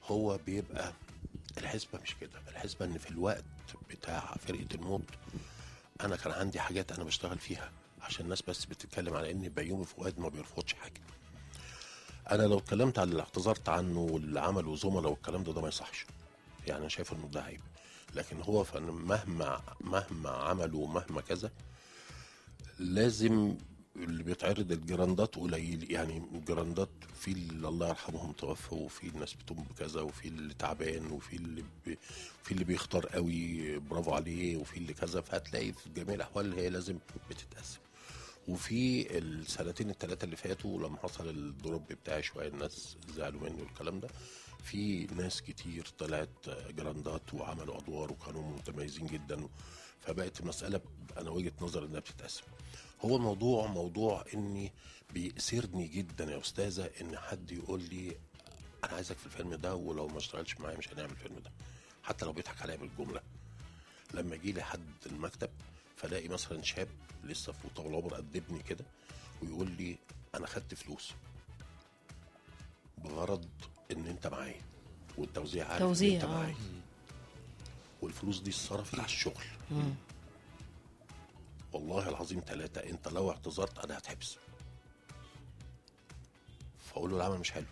هو بيبقى الحسبه مش كده الحسبه ان في الوقت بتاع فرقه الموت انا كان عندي حاجات انا بشتغل فيها عشان الناس بس بتتكلم على ان بيومي فؤاد ما بيرفضش حاجه انا لو اتكلمت على اللي اعتذرت عنه واللي عمله زملاء والكلام ده ده ما يصحش يعني انا شايف انه ده عيب لكن هو فن مهما مهما عملوا ومهما كذا لازم اللي بيتعرض الجراندات قليل يعني الجراندات في اللي الله يرحمهم توفوا وفي الناس بتقوم بكذا وفي اللي تعبان وفي اللي بي في اللي بيختار قوي برافو عليه وفي اللي كذا فهتلاقي في جميع الاحوال هي لازم بتتقسم وفي السنتين الثلاثه اللي فاتوا لما حصل الدروب بتاعي شويه الناس زعلوا مني والكلام ده في ناس كتير طلعت جراندات وعملوا ادوار وكانوا متميزين جدا فبقت المساله انا وجهه نظر انها بتتقسم هو الموضوع موضوع اني بيأسرني جدا يا استاذه ان حد يقول لي انا عايزك في الفيلم ده ولو ما اشتغلش معايا مش هنعمل الفيلم ده حتى لو بيضحك عليا بالجمله لما يجي لي حد المكتب فلاقي مثلا شاب لسه في طول العمر قد ابني كده ويقول لي انا خدت فلوس بغرض ان انت معايا والتوزيع عارف توزيع، ان انت آه. معايا والفلوس دي اتصرفت على الشغل والله العظيم ثلاثة انت لو اعتذرت انا هتحبس فاقول له العمل مش حلو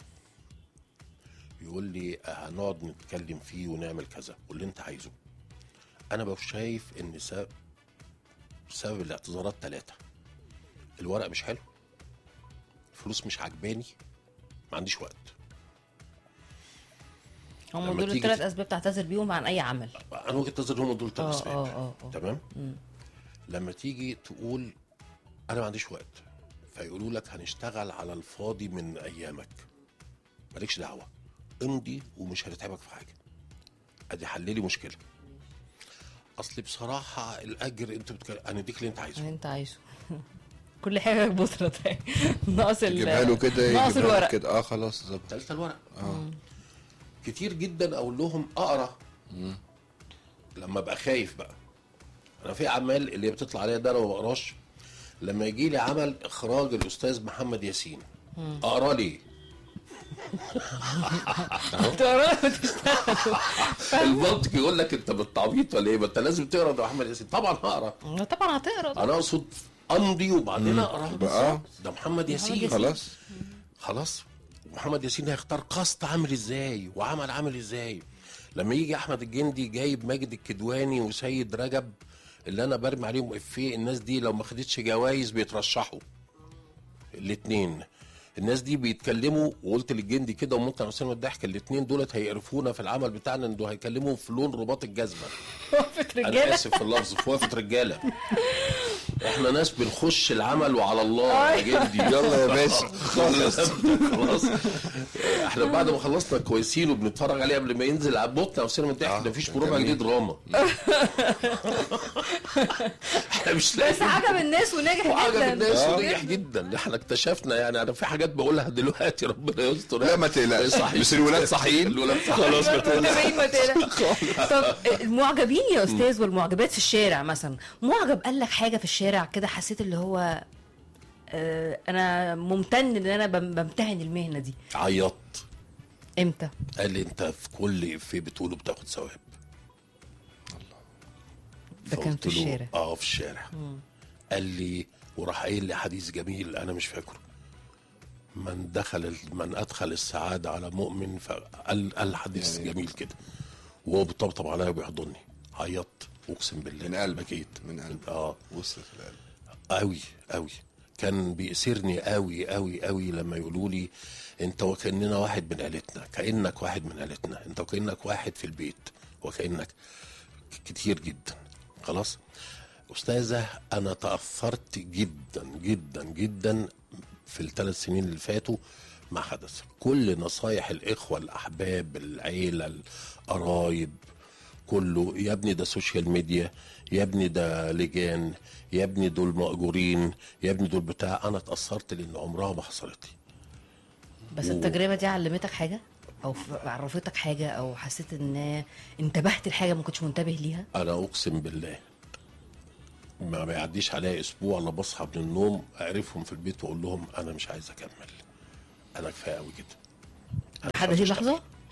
يقول لي هنقعد نتكلم فيه ونعمل كذا واللي انت عايزه انا ببقى شايف ان سبب سبب الاعتذارات ثلاثة الورق مش حلو الفلوس مش عجباني ما عنديش وقت هم لما دول تيجي الثلاث ت- اسباب تعتذر بيهم عن اي عمل انا وجهه نظري هم دول اه ثلاث اسباب اه اه اه تمام لما تيجي تقول انا ما عنديش وقت فيقولوا لك هنشتغل على الفاضي من ايامك مالكش دعوه امضي ومش هنتعبك في حاجه ادي حللي مشكله اصل بصراحه الاجر انت بتك... هنديك اللي انت عايزه اللي انت عايزه كل حاجه بطرة تاني ناقص ال يجيبها له كده ناقص يجيبها له الورق كده اه خلاص ظبط تالتة الورق كتير جدا اقول لهم اقرا لما ابقى خايف بقى انا في اعمال اللي بتطلع عليها ده انا ما بقراش لما يجي لي عمل اخراج الاستاذ محمد ياسين اقرا ليه المنطق يقول لك انت بالتعبيط ولا ايه ما انت لازم تقرا ده محمد ياسين طبعا هقرا طبعا هتقرا ده. انا اقصد امضي وبعدين اقرا بقى ده محمد ياسين ياسين. خلاص خلاص محمد ياسين هيختار قسط عامل ازاي وعمل عامل ازاي لما يجي احمد الجندي جايب ماجد الكدواني وسيد رجب اللي انا برمي عليهم افيه الناس دي لو ما خدتش جوائز بيترشحوا الاثنين الناس دي بيتكلموا وقلت للجندي كده وممكن حسين الضحك الاثنين دولت هيقرفونا في العمل بتاعنا ان دول هيكلموا في لون رباط الجزمه وقفت انا رجاله اسف في اللفظ في وقفه رجاله احنا ناس بنخش العمل وعلى الله يا جندي يلا يا باشا خلاص خلاص احنا بعد ما خلصنا كويسين وبنتفرج عليه قبل ما ينزل عبوتنا وسينما الضحك آه، مفيش جميل. بربع جنيه دراما احنا مش بس لاقيين عجب الناس ونجح وعجب جدا الناس آه. ونجح جدا احنا اكتشفنا يعني انا في حاجات بقولها دلوقتي ربنا يستر لا ما تقلقش صحيح. بس الولاد صحيين الولاد خلاص ما تقلقش المتابعين ما تقلقش. طب المعجبين يا استاذ والمعجبات في الشارع مثلا معجب قال لك حاجه في الشارع كده حسيت اللي هو آه انا ممتن ان انا بم- بمتهن المهنه دي عيطت امتى قال لي انت في كل افيه بتقوله بتاخد ثواب ده كان في فقلت له الشارع اه في الشارع قال لي وراح قايل لي حديث جميل انا مش فاكره من دخل ال- من ادخل السعاده على مؤمن فقال قال حديث يعني- جميل كده وهو بيطبطب عليا وبيحضني عيطت اقسم بالله من قلبك. بكيت من قلبك. اه وصلت القلب قوي قوي كان بيأسرني قوي قوي قوي لما يقولوا لي انت وكاننا واحد من عيلتنا كانك واحد من عيلتنا انت وكانك واحد في البيت وكانك ك- كتير جدا خلاص استاذه انا تاثرت جدا جدا جدا في الثلاث سنين اللي فاتوا ما حدث كل نصايح الاخوه الاحباب العيله القرايب كله يا ابني ده سوشيال ميديا يا ابني ده لجان يا ابني دول مأجورين يا ابني دول بتاع انا اتأثرت لان عمرها ما حصلت لي بس التجربه دي علمتك حاجه او ف- عرفتك حاجه او حسيت ان انتبهت لحاجه ما كنتش منتبه ليها انا اقسم بالله ما بيعديش عليا اسبوع الا بصحى من النوم اعرفهم في البيت واقول لهم انا مش عايز اكمل انا كفايه قوي كده أنا مش لحد عايز هذه أشتغل. اللحظه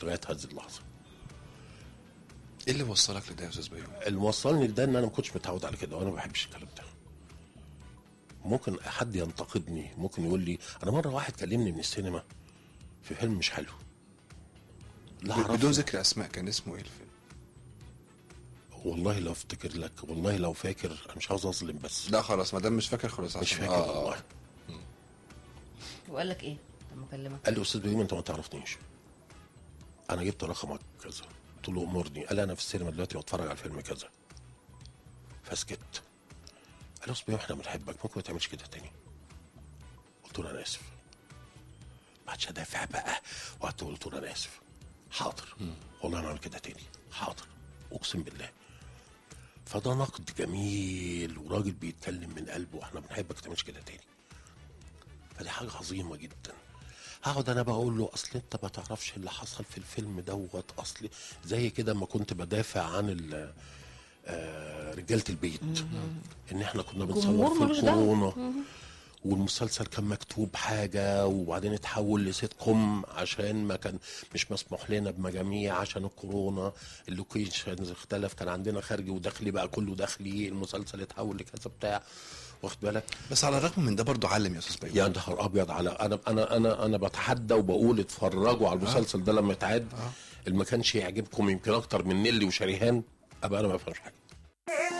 لغايه هذه اللحظه ايه اللي وصلك لده يا استاذ بيومي؟ اللي وصلني لده ان انا ما كنتش متعود على كده وانا ما بحبش الكلام ده ممكن حد ينتقدني ممكن يقول لي انا مره واحد كلمني من السينما في فيلم مش حلو لا بدون أعرفه. ذكر اسماء كان اسمه ايه الفيلم؟ والله لو افتكر لك والله لو فاكر انا مش عاوز اظلم بس لا خلاص ما دام مش فاكر خلاص مش عشان- فاكر آه، آه. والله وقال لك ايه لما اكلمك قال لي استاذ بيوم انت ما تعرفنيش انا جبت رقمك كذا قلت له امرني قال انا في السينما دلوقتي بتفرج على الفيلم كذا فسكت قال لي استاذ بيوم احنا بنحبك ممكن ما تعملش كده تاني قلت له انا اسف ما عادش ادافع بقى وقعدت قلت له انا اسف حاضر والله انا اعمل كده تاني حاضر اقسم بالله فده نقد جميل وراجل بيتكلم من قلبه واحنا بنحبك ما تعملش كده تاني فدي حاجة عظيمة جدا هقعد انا بقول له اصل انت ما تعرفش اللي حصل في الفيلم دوت اصلي زي كده ما كنت بدافع عن ال- آه، رجاله البيت ان احنا كنا بنصور جمهور في ملوش دعوة. الكورونا والمسلسل كان مكتوب حاجة وبعدين اتحول لسيت كوم عشان ما كان مش مسموح لنا بمجاميع عشان الكورونا اللوكيشنز اختلف كان عندنا خارجي وداخلي بقى كله داخلي المسلسل اتحول لكذا بتاع واخد بالك بس على الرغم من ده برضه علم يا استاذ بيومي يا نهار ابيض على انا انا انا انا بتحدى وبقول اتفرجوا على المسلسل ده لما يتعاد اللي ما كانش يعجبكم يمكن اكتر من نيلي وشريهان ابقى انا ما بفهمش حاجه